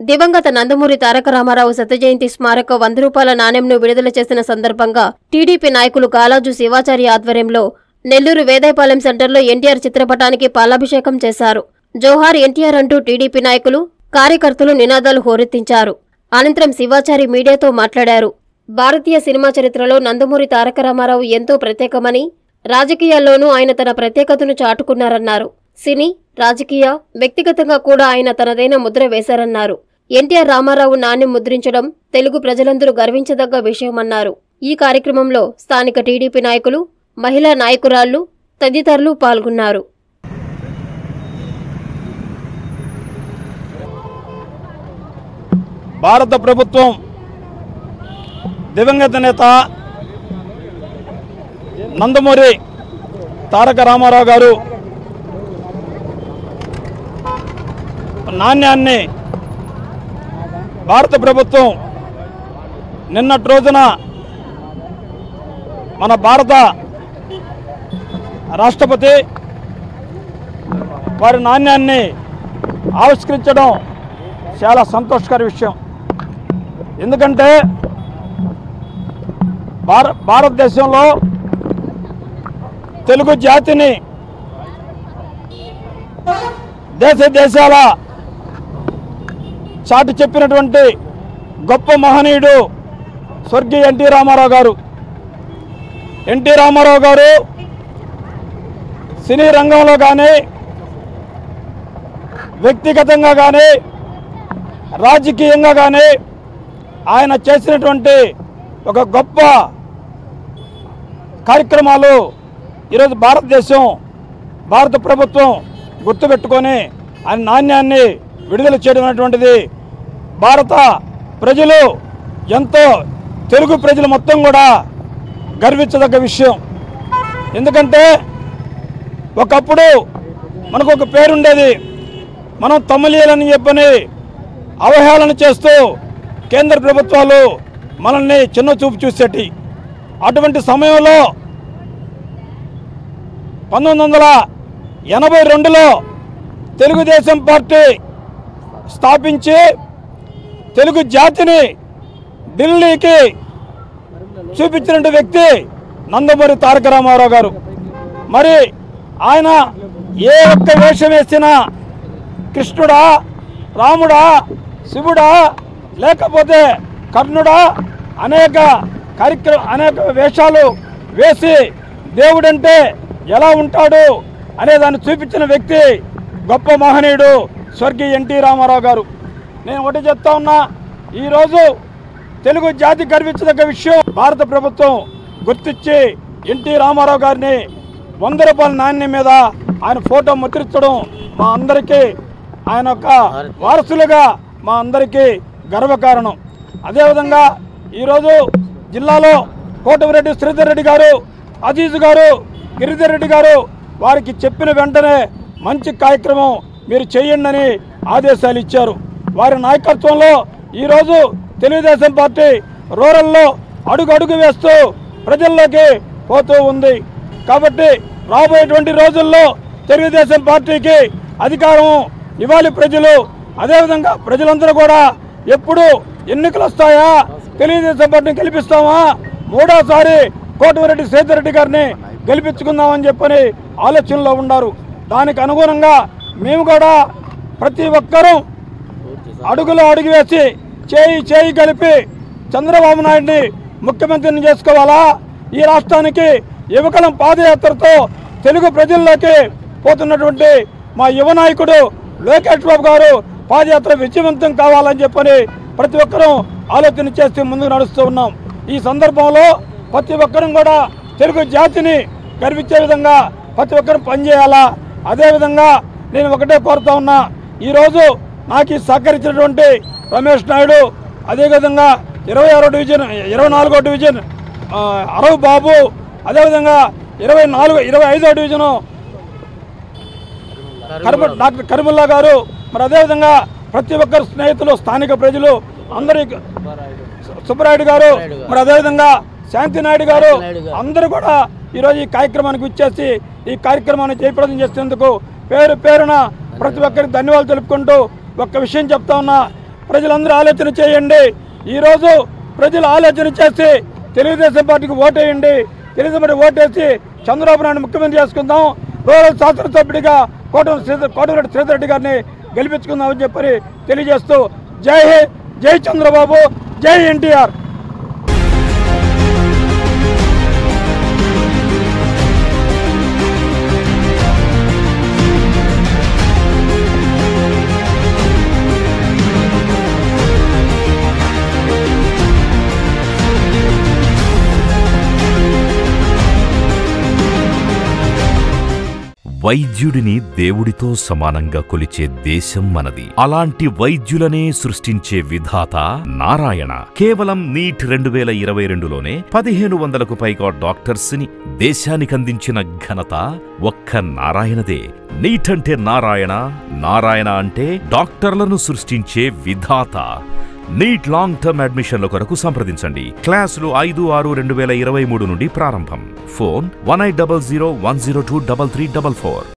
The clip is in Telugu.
దివంగత నందమూరి తారక రామారావు శత జయంతి స్మారక వంద రూపాయల నాణ్యంను విడుదల చేసిన సందర్భంగా టీడీపీ నాయకులు కాలాజు శివాచారి ఆధ్వర్యంలో నెల్లూరు వేదాయపాలెం సెంటర్లో ఎన్టీఆర్ చిత్రపటానికి పాలాభిషేకం చేశారు జోహార్ ఎన్టీఆర్ అంటూ టీడీపీ నాయకులు కార్యకర్తలు నినాదాలు హోరెత్తించారు అనంతరం శివాచారి మీడియాతో మాట్లాడారు భారతీయ సినిమా చరిత్రలో నందమూరి తారక రామారావు ఎంతో ప్రత్యేకమని రాజకీయాల్లోనూ ఆయన తన ప్రత్యేకతను చాటుకున్నారన్నారు సినీ రాజకీయ వ్యక్తిగతంగా కూడా ఆయన తనదైన ముద్ర వేశారన్నారు ఎన్టీఆర్ రామారావు నాణ్యం ముద్రించడం తెలుగు ప్రజలందరూ గర్వించదగ్గ విషయమన్నారు ఈ కార్యక్రమంలో స్థానిక టీడీపీ నాయకులు మహిళా నాయకురాళ్లు తదితరులు పాల్గొన్నారు భారత ప్రభుత్వం దివంగత నేత నందమూరి తారక రామారావు గారు నాణ్యాన్ని భారత ప్రభుత్వం నిన్నటి రోజున మన భారత రాష్ట్రపతి వారి నాణ్యాన్ని ఆవిష్కరించడం చాలా సంతోషకర విషయం ఎందుకంటే భార భారతదేశంలో తెలుగు జాతిని దేశ దేశాల చాటి చెప్పినటువంటి గొప్ప మహనీయుడు స్వర్గీయ ఎన్టీ రామారావు గారు ఎన్టీ రామారావు గారు సినీ రంగంలో కానీ వ్యక్తిగతంగా కానీ రాజకీయంగా కానీ ఆయన చేసినటువంటి ఒక గొప్ప కార్యక్రమాలు ఈరోజు భారతదేశం భారత ప్రభుత్వం గుర్తుపెట్టుకొని ఆయన నాణ్యాన్ని విడుదల చేయడం అనేటువంటిది భారత ప్రజలు ఎంతో తెలుగు ప్రజలు మొత్తం కూడా గర్వించదగ్గ విషయం ఎందుకంటే ఒకప్పుడు మనకు ఒక పేరుండేది మనం తమిళీయులని చెప్పని అవహేళన చేస్తూ కేంద్ర ప్రభుత్వాలు మనల్ని చిన్న చూపు చూసేటి అటువంటి సమయంలో పంతొమ్మిది వందల ఎనభై రెండులో తెలుగుదేశం పార్టీ స్థాపించి తెలుగు జాతిని ఢిల్లీకి చూపించిన వ్యక్తి నందమూరి తారక రామారావు గారు మరి ఆయన ఏ ఒక్క వేషం వేసినా కృష్ణుడా రాముడా శివుడా లేకపోతే కర్ణుడా అనేక కార్యక్రమ అనేక వేషాలు వేసి దేవుడంటే ఎలా ఉంటాడు అనే దాన్ని చూపించిన వ్యక్తి గొప్ప మహనీయుడు స్వర్గీయ ఎన్టీ రామారావు గారు నేను ఒకటి చెప్తా ఉన్నా ఈరోజు తెలుగు జాతి గర్వించదగ్గ విషయం భారత ప్రభుత్వం గుర్తించి ఎన్టీ రామారావు గారిని వంద రూపాయల నాణ్యం మీద ఆయన ఫోటో ముద్రించడం మా అందరికీ ఆయన యొక్క వారసులుగా మా అందరికీ గర్వకారణం అదేవిధంగా ఈరోజు జిల్లాలో కోటమిరెడ్డి శ్రీధర్ రెడ్డి గారు అజీజ్ గారు గిరిధర్ రెడ్డి గారు వారికి చెప్పిన వెంటనే మంచి కార్యక్రమం మీరు చేయండి అని ఆదేశాలు ఇచ్చారు వారి నాయకత్వంలో ఈరోజు తెలుగుదేశం పార్టీ రూరల్లో అడుగు అడుగు వేస్తూ ప్రజల్లోకి పోతూ ఉంది కాబట్టి రాబోయేటువంటి రోజుల్లో తెలుగుదేశం పార్టీకి అధికారం ఇవ్వాలి ప్రజలు అదేవిధంగా ప్రజలందరూ కూడా ఎప్పుడు ఎన్నికలు వస్తాయా తెలుగుదేశం పార్టీని గెలిపిస్తామా మూడోసారి కోటమిరెడ్డి సేతురెడ్డి గారిని గెలిపించుకుందామని చెప్పని ఆలోచనలో ఉన్నారు దానికి అనుగుణంగా మేము కూడా ప్రతి ఒక్కరూ అడుగులో అడుగు వేసి చేయి చేయి కలిపి చంద్రబాబు నాయుడిని ముఖ్యమంత్రిని చేసుకోవాలా ఈ రాష్ట్రానికి యువకులం పాదయాత్రతో తెలుగు ప్రజల్లోకి పోతున్నటువంటి మా యువ నాయకుడు లోకేష్ బాబు గారు పాదయాత్ర విజయవంతం కావాలని చెప్పని ప్రతి ఒక్కరూ ఆలోచన చేస్తూ ముందుకు నడుస్తూ ఉన్నాం ఈ సందర్భంలో ప్రతి ఒక్కరూ కూడా తెలుగు జాతిని గర్వించే విధంగా ప్రతి ఒక్కరు పనిచేయాలా అదేవిధంగా నేను ఒకటే కోరుతా ఉన్నా ఈరోజు నాకు ఈ సహకరించినటువంటి రమేష్ నాయుడు అదేవిధంగా ఇరవై ఆరో డివిజన్ ఇరవై నాలుగో డివిజన్ ఆ, అరవ్ బాబు అదేవిధంగా ఇరవై నాలుగు ఇరవై ఐదో డివిజను కరిమ డాక్టర్ కరిముల్లా గారు మరి అదేవిధంగా ప్రతి ఒక్కరు స్నేహితులు స్థానిక ప్రజలు అందరి సుబ్బరాయుడు గారు మరి అదేవిధంగా శాంతి నాయుడు గారు అందరూ కూడా ఈరోజు ఈ కార్యక్రమానికి వచ్చేసి ఈ కార్యక్రమాన్ని జయప్రదం చేసేందుకు పేరు పేరున ప్రతి ఒక్కరికి ధన్యవాదాలు తెలుపుకుంటూ ఒక్క విషయం చెప్తా ఉన్నా ప్రజలందరూ ఆలోచన చేయండి ఈరోజు ప్రజలు ఆలోచన చేసి తెలుగుదేశం పార్టీకి ఓటేయండి తెలుగుదేశం పార్టీ ఓటేసి చంద్రబాబు నాయుడు ముఖ్యమంత్రి చేసుకుందాం రూరల్ శాసనసభ్యుడిగా కోటమి శ్రీధర్ కోటమిరెడ్డి శ్రీధర్ రెడ్డి గారిని గెలిపించుకుందామని చెప్పి తెలియజేస్తూ జై హింద్ జై చంద్రబాబు జై ఎన్టీఆర్ వైద్యుడిని దేవుడితో సమానంగా కొలిచే దేశం మనది అలాంటి వైద్యులనే సృష్టించే విధాత నారాయణ కేవలం నీట్ రెండు వేల ఇరవై రెండులోనే పదిహేను వందలకు పైగా డాక్టర్స్ ని దేశానికి అందించిన ఘనత ఒక్క నారాయణదే నీట్ అంటే నారాయణ నారాయణ అంటే డాక్టర్లను సృష్టించే విధాత నీట్ లాంగ్ టర్మ్ అడ్మిషన్ల కొరకు సంప్రదించండి క్లాసులు ఐదు ఆరు రెండు వేల ఇరవై మూడు నుండి ప్రారంభం phone one eight double zero one zero two double three double four